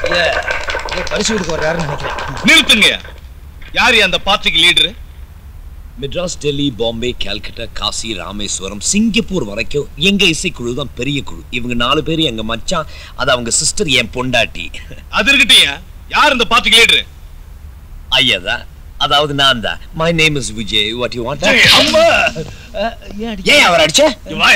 பரிசு கொடுக்க வர்றாருன்னு நினைக்கிறேன் நிறுத்துங்க யாரு அந்த பார்ட்டிக்கு லீடரு மெட்ராஸ் டெல்லி பாம்பே கல்கட்டா காசி ராமேஸ்வரம் சிங்கப்பூர் வரைக்கும் எங்க இசைக்குழு தான் பெரிய குழு இவங்க நாலு பேர் எங்க மச்சான் அது அவங்க சிஸ்டர் என் பொண்டாட்டி அது இருக்கட்டும் யார் இந்த பார்ட்டிக்கு லீடரு ஐயா தான் அதாவது நான் தான் my name is Vijay what you want சரி. அம்மா ஏன் அவர் அடிச்ச வாய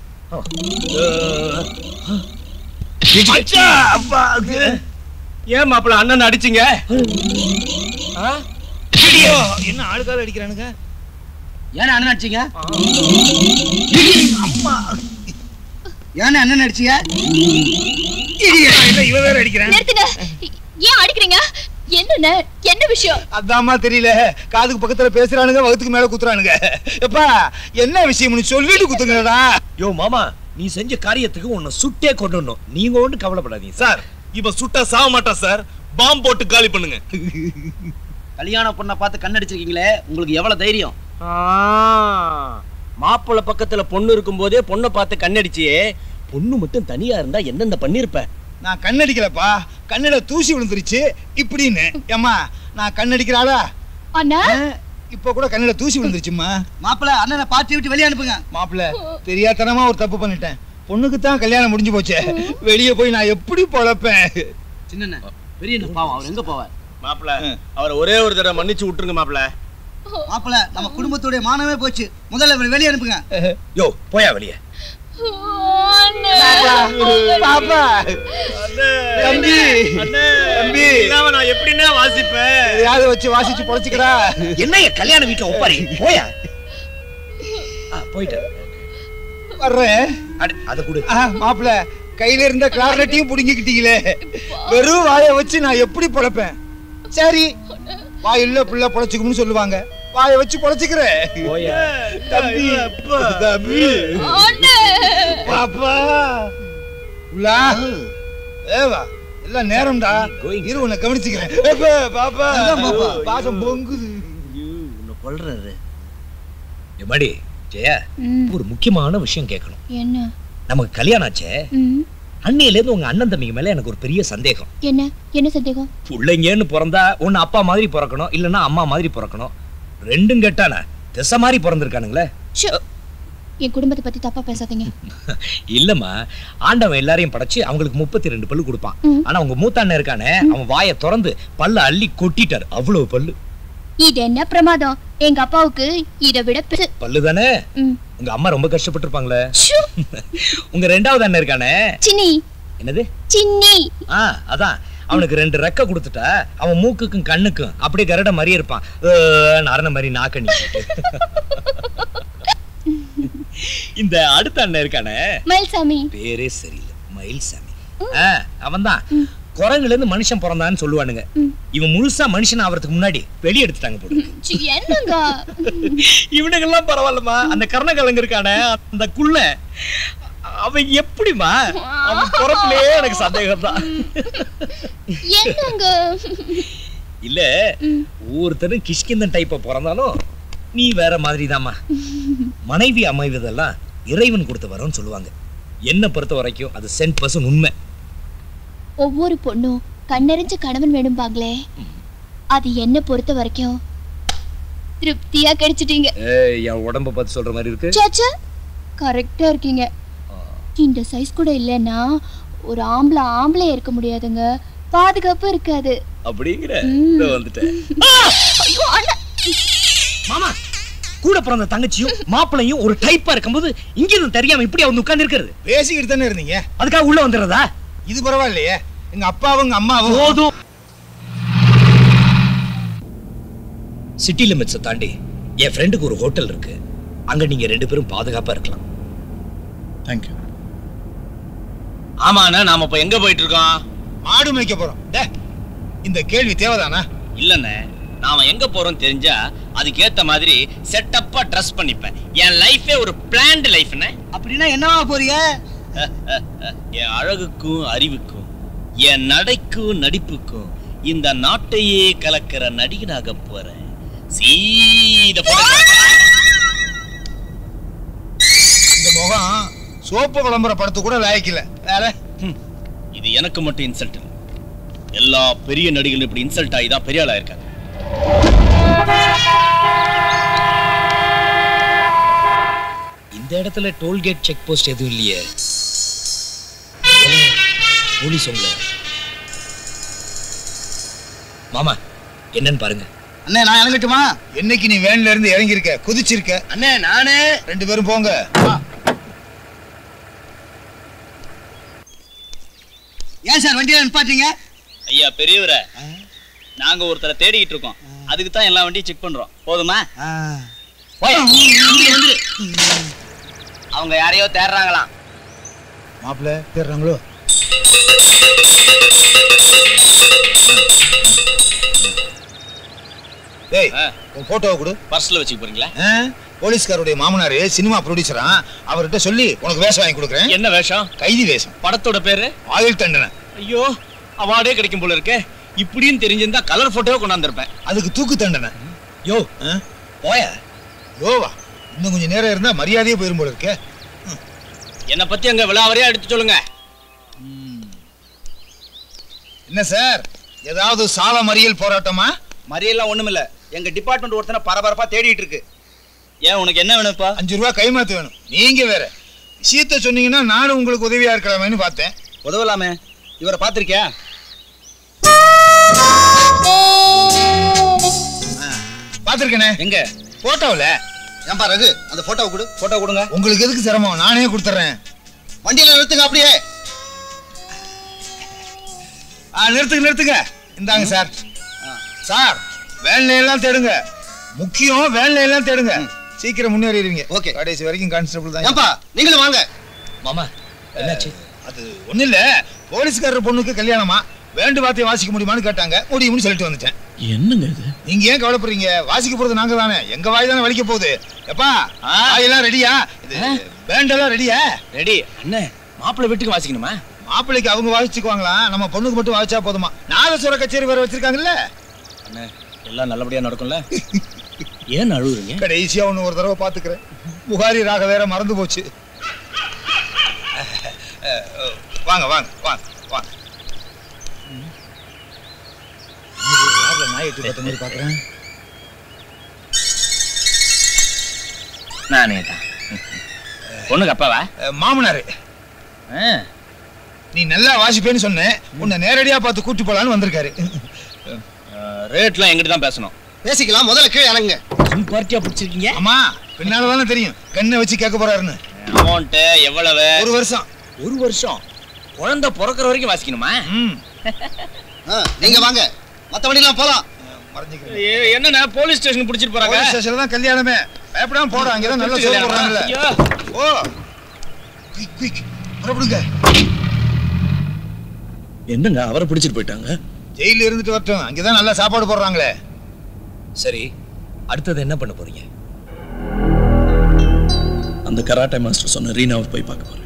ஏன் மாப்பிள்ள அண்ணன் அடிச்சீங்க என்ன ஆளுக்கால அடிக்கிறானுங்க ஏன்னா அண்ணன் அடிச்சீங்க ஏன்னா அண்ணன் அடிச்சீங்க இவ வேற அடிக்கிறான் நிறுத்துங்க ஏன் அடிக்கிறீங்க என்னண்ணே என்ன விஷயம் அதாம்மா தெரியல காதுக்கு பக்கத்துல பேசுறானுங்க வகுத்துக்கு மேல குத்துறானுங்க எப்பா என்ன விஷயம்னு சொல்லிட்டு குத்துங்கடா யோ மாமா நீ செஞ்ச காரியத்துக்கு உன்னை சுட்டே கொண்டுணும் நீங்க ஒன்றும் கவலைப்படாதீங்க சார் இவ சுட்டா சாக மாட்டா சார் பாம்பு போட்டு காலி பண்ணுங்க கல்யாண பொண்ணை பார்த்து கண்ணடிச்சிருக்கீங்களே உங்களுக்கு எவ்வளவு தைரியம் மாப்பிள்ள பக்கத்துல பொண்ணு இருக்கும் போதே பொண்ணை பார்த்து கண்ணடிச்சியே பொண்ணு மட்டும் தனியா இருந்தா என்னென்ன பண்ணிருப்ப நான் கண்ணடிக்கலப்பா கண்ணுல தூசி விழுந்துருச்சு இப்படின்னு ஏம்மா நான் கண்ணடிக்கிறாளா அண்ணா இப்ப கூட கண்ணுல தூசி விழுந்துருச்சுமா மாப்பிள்ள அண்ணனை பார்த்து விட்டு வெளியே அனுப்புங்க மாப்பிள்ள தெரியாதனமா ஒரு தப்பு பண்ணிட்டேன் பொண்ணுக்கு தான் கல்யாணம் முடிஞ்சு போச்சே வெளியே போய் நான் எப்படி பொழப்பேன் சின்ன பெரிய பாவம் அவர் எங்க போவார் மாப்பிள்ள அவரை ஒரே ஒரு தடவை மன்னிச்சு விட்டுருங்க மாப்பிள்ள மாப்பிள்ள நம்ம குடும்பத்துடைய மானமே போச்சு முதல்ல இவரை வெளியே அனுப்புங்க யோ போயா வெளியே பாப்பா தம்பி தம்பி இல்லாம நான் எப்படின்னா வாசிப்பேன் எதையாவது வச்சு வாசிச்சு பொழைச்சுக்கடா என்னைய கல்யாண வீட்டை ஒப்பாரி போயா ஆ, போயிட்டு வர்றேன் அட, அதை கொடு ஆ, மாப்பிள கையில இருந்த கிளாரட்டையும் புடுங்கிக்கிட்டீங்களே வெறும் வாயை வச்சு நான் எப்படி பொழைப்பேன் சரி வாயில்ல புள்ள பொழைச்சுக்கும்னு சொல்லுவாங்க வாயை வச்சு பொழைச்சுக்கிறேன் போயா தம்பி தம்பி பாப்பா உள்ளா ஏவா எல்லாம் நேரம்டா இரு உன்னை கவனிச்சுக்கிறேன் ஏப்பா, பாப்பா பாப்பா. பாசம் பொங்குது உன்னை கொல்றாரு எம்மாடி ஜெயா ஒரு முக்கியமான விஷயம் கேட்கணும் என்ன நமக்கு கல்யாணம் ஆச்சே ம், அன்னையில இருந்து உங்க அண்ணன் தம்பிங்க மேல எனக்கு ஒரு பெரிய சந்தேகம் என்ன என்ன சந்தேகம் பிள்ளைங்கன்னு பிறந்தா ஒன்னு அப்பா மாதிரி பிறக்கணும் இல்லைன்னா அம்மா மாதிரி பிறக்கணும் ரெண்டும் கெட்டானா திசை மாதிரி பிறந்திருக்கானுங்களே ச்சோ. என் குடும்பத்தை பத்தி தப்பா பேசாதீங்க இல்லம்மா ஆண்டவன் எல்லாரையும் படைச்சு அவங்களுக்கு முப்பத்தி ரெண்டு பல்லு கொடுப்பான் ம். ஆனா உங்க மூத்த அண்ணன் இருக்கானே அவன் வாயை திறந்து பல்ல அள்ளி கொட்டிட்டாரு அவ்வளவு பல்லு இது என்ன பிரமாதம் எங்க அப்பாவுக்கு இதை விட பெரு பல்லு தானே ம். உங்க அம்மா ரொம்ப கஷ்டப்பட்டிருப்பாங்களே ஷூ. உங்க ரெண்டாவது அண்ணன் இருக்கானே சின்னி என்னது சின்னி ஆ அதான் அவனுக்கு ரெண்டு ரெக்க கொடுத்துட்டா அவன் மூக்குக்கும் கண்ணுக்கும் அப்படியே கரட மாதிரி இருப்பான் ஏன்னு அரண மாதிரி நாக்கணி இந்த அடுத்த அண்ணன் இருக்கானே மயில்சாமி பேரே சரியில்லை மயில்சாமி ஆ அவன்தான் குரங்குல இருந்து மனுஷன் பிறந்தான்னு சொல்லுவானுங்க இவன் முழுசா மனுஷன் ஆவறதுக்கு முன்னாடி வெளிய எடுத்துட்டாங்க போல இருக்கு. சி, என்னங்க இவனுங்கெல்லாம் பரவாயில்லம்மா அந்த கர்ணகலங்க இருக்கானே அந்த குள்ள அவன் எப்படிமா அவன் பிறப்புலயே எனக்கு சந்தேகம் தான் என்னங்க இல்ல ஒவ்வொருத்தரும் கிஷ்கிந்தன் டைப்ப பிறந்தாலும் நீ வேற மாதிரி மனைவி அமைவதெல்லாம் இறைவன் கொடுத்த வரம்னு சொல்லுவாங்க என்ன பொறுத்த வரைக்கும் அது சென்ட் பர்சன் உண்மை ஒவ்வொரு பொண்ணும் கண்ணெறிஞ்ச கணவன் வேணும்பாங்களே அது என்ன பொறுத்த வரைக்கும் திருப்தியா கிடைச்சிட்டீங்க ஏய், என் உடம்ப பார்த்து சொல்ற மாதிரி இருக்கு சாச்சா கரெக்டா இருக்கீங்க இந்த சைஸ் கூட இல்லைன்னா ஒரு ஆம்பளை ஆம்பளை இருக்க முடியாதுங்க பாதுகாப்பு இருக்காது அப்படிங்கிற ம். இதோ வந்துட்டேன் ஐயோ அண்ணா மாமா கூட பிறந்த தங்கச்சியும் மாப்பிளையும் ஒரு டைப்பா இருக்கும்போது இங்க இருந்து தெரியாம இப்படி வந்து உட்கார்ந்து இருக்கிறது பேசிக்கிட்டு தானே இருந்தீங்க அதுக்காக உள்ள வந்துடுறதா இது பரவாயில்லையே எங்க அப்பாவும் எங்க அம்மாவும் போதும் சிட்டி லிமிட்ஸை தாண்டி என் ஃப்ரெண்டுக்கு ஒரு ஹோட்டல் இருக்கு அங்க நீங்க ரெண்டு பேரும் பாதுகாப்பா இருக்கலாம் தேங்க்யூ ஆமாண்ணா நாம இப்ப எங்க போயிட்டு இருக்கோம் மாடு மேய்க்க போறோம் டே, இந்த கேள்வி தேவைதானா இல்லண்ணே நாம எங்க போறோம் தெரிஞ்சா அதுக்கேத்த மாதிரி செட்டப்பா ட்ரெஸ் பண்ணிப்பேன் என் லைஃபே ஒரு பிளான்டு லைஃப்னே அப்படின்னா என்னவா போறீங்க என் அழகுக்கும் அறிவுக்கும் என் நடைக்கும் நடிப்புக்கும் இந்த நாட்டையே கலக்கிற நடிகனாக போறேன் சீத இந்த முகம் சோப்பு விளம்பர படத்து கூட லாய்க்கல வேற இது எனக்கு மட்டும் இன்சல்ட் எல்லா பெரிய நடிகர்களும் இப்படி இன்சல்ட் ஆகி தான் பெரிய ஆளா இருக்காங்க இந்த இடத்துல டோல்கேட் செக் போஸ்ட் எதுவும் இல்லையே போலீஸ் உங்களை மாமா என்னன்னு பாருங்க அண்ணே நான் இறங்கட்டுமா என்னைக்கு நீ வேன்ல இருந்து இறங்கி இருக்க குதிச்சிருக்க அண்ணே நானு ரெண்டு பேரும் போங்க ஏன் சார் வண்டியில நிப்பாட்டீங்க ஐயா பெரியவரை நாங்க ஒருத்தரை தேடிக்கிட்டு இருக்கோம் அதுக்கு தான் எல்லா வண்டியும் செக் பண்றோம் போதுமா போய். அவங்க யாரையோ தேடுறாங்களாம் மாப்பிள்ள தேடுறாங்களோ டேய் ஆ. உன் போட்டோவை கொடு பர்ஸ்ல வச்சுக்க போறீங்களா ஆ? போலீஸ்காருடைய மாமனாரு சினிமா ப்ரொடியூசரா அவர்கிட்ட சொல்லி உனக்கு வேஷம் வாங்கி கொடுக்குறேன் என்ன வேஷம் கைதி வேஷம் படத்தோட பேரு ஆயுள் தண்டனை ஐயோ அவார்டே கிடைக்கும் போல இருக்கே இப்படின்னு தெரிஞ்சிருந்தா கலர் போட்டோவே கொண்டாந்துருப்பேன் அதுக்கு தூக்கு தண்டனை யோ ஆ? போயா யோவா இன்னும் கொஞ்சம் நேரம் இருந்தா மரியாதையே போயிரும் போல இருக்கே என்னை பத்தி அங்க விழாவறையா எடுத்து சொல்லுங்க என்ன சார் ஏதாவது சால மறியல் போராட்டமா மறியெல்லாம் ஒண்ணுமில்ல எங்க டிபார்ட்மெண்ட் ஒருத்தனை பரபரப்பா தேடிட்டு இருக்கு ஏன் உனக்கு என்ன வேணும்ப்பா அஞ்சு ரூபா கைமாத்து வேணும் நீங்க வேற விஷயத்த சொன்னீங்கன்னா நானும் உங்களுக்கு உதவியா இருக்கலாமேன்னு பார்த்தேன் உதவலாமே இவரை பாத்திருக்கியா பார்த்துருக்கேனே எங்க போட்டோவில் ஏன்பா ரகு அந்த போட்டோ கொடு போட்டோ கொடுங்க உங்களுக்கு எதுக்கு சிரமம் நானே கொடுத்துட்றேன் வண்டியில நிறுத்துங்க அப்படியே ஆ நிறுத்துங்க நிறுத்துங்க இந்தாங்க சார் சார் வேலை எல்லாம் தேடுங்க முக்கியம் வேலை எல்லாம் தேடுங்க சீக்கிரம் முன்னேறிடுவீங்க Okay. கடைசி வரைக்கும் கான்ஸ்டபிள் தான் ஏன்பா நீங்களும் வாங்க மாமா என்னாச்சு அது ஒண்ணும் இல்ல போலீஸ்காரர் பொண்ணுக்கு கல்யாணமா வேண்டு வார்த்தையை வாசிக்க முடியுமான்னு கேட்டாங்க முடியும்னு சொல்லிட்டு வந்துட்டேன் என்னங்க இது நீங்க ஏன் கவலைப்படுறீங்க வாசிக்க போறது நாங்க தானே எங்க வாய் தானே வலிக்க போகுது எப்பா வாயெல்லாம் ரெடியா இது பேண்டெல்லாம் ரெடியா ரெடி அண்ணே மாப்பிள்ளை வீட்டுக்கு வாசிக்கணுமா மாப்பிள்ளைக்கு அவங்க வாசிச்சுக்குவாங்களாம் நம்ம பொண்ணுக்கு மட்டும் வாசிச்சா போதுமா நாதஸ்வர கச்சேரி வேற வச்சிருக்காங்கல்ல அண்ணே எல்லாம் நல்லபடியா நடக்கும்ல ஏன் அழுகுறீங்க கடைசியா ஒண்ணு ஒரு தடவை பாத்துக்கிறேன் புகாரி ராக வேற மறந்து போச்சு வாங்க வாங்க வாங்க வாங்க கார்ல நாய் எட்டி பார்த்த மாதிரி பாக்குறேன் நானே தான் பொண்ணுக்கு அப்பாவா அஹ், மாமனாரு நீ நல்லா வாசிப்பேன்னு சொன்னேன் உன்னை நேரடியா பார்த்து கூட்டி போலான்னு வந்திருக்காரு ரேட்லாம் எங்கிட்ட தான் பேசணும் பேசிக்கலாம் முதல்ல கீழே இறங்குங்க ஃபுல் பார்ட்டியா பிடிச்சிருக்கீங்க ஆமா பின்னால தானே தெரியும் கண்ணை வச்சு கேட்க போறாருன்னு அமௌண்ட் எவ்வளவு ஒரு வருஷம் ஒரு வருஷம் குழந்தை பிறக்கிற வரைக்கும் வாசிக்கணுமா ம் ஆ, நீங்க வாங்க மத்த வண்டிலாம் போலாம் மறைஞ்சிக்கிறேன் என்னண்ணா போலீஸ் ஸ்டேஷன் பிடிச்சிட்டு போறாங்க போலீஸ் ஸ்டேஷன்ல தான் கல்யாணமே பயப்படாம போடா அங்கதான் நல்லா திருச்சி சோறு கல்யாணமா? போடுறாங்கல்ல ஐயோ. ஓ குயிக் குயிக் புறப்படுங்க என்னங்க அவரை பிடிச்சிட்டு போயிட்டாங்க ஜெயில இருந்துட்டு வரட்டும் அங்கதான் நல்லா சாப்பாடு போடுறாங்களே சரி அடுத்தது என்ன பண்ண போறீங்க அந்த கராட்டே மாஸ்டர் சொன்ன ரீனாவை போய் பார்க்க போறேன்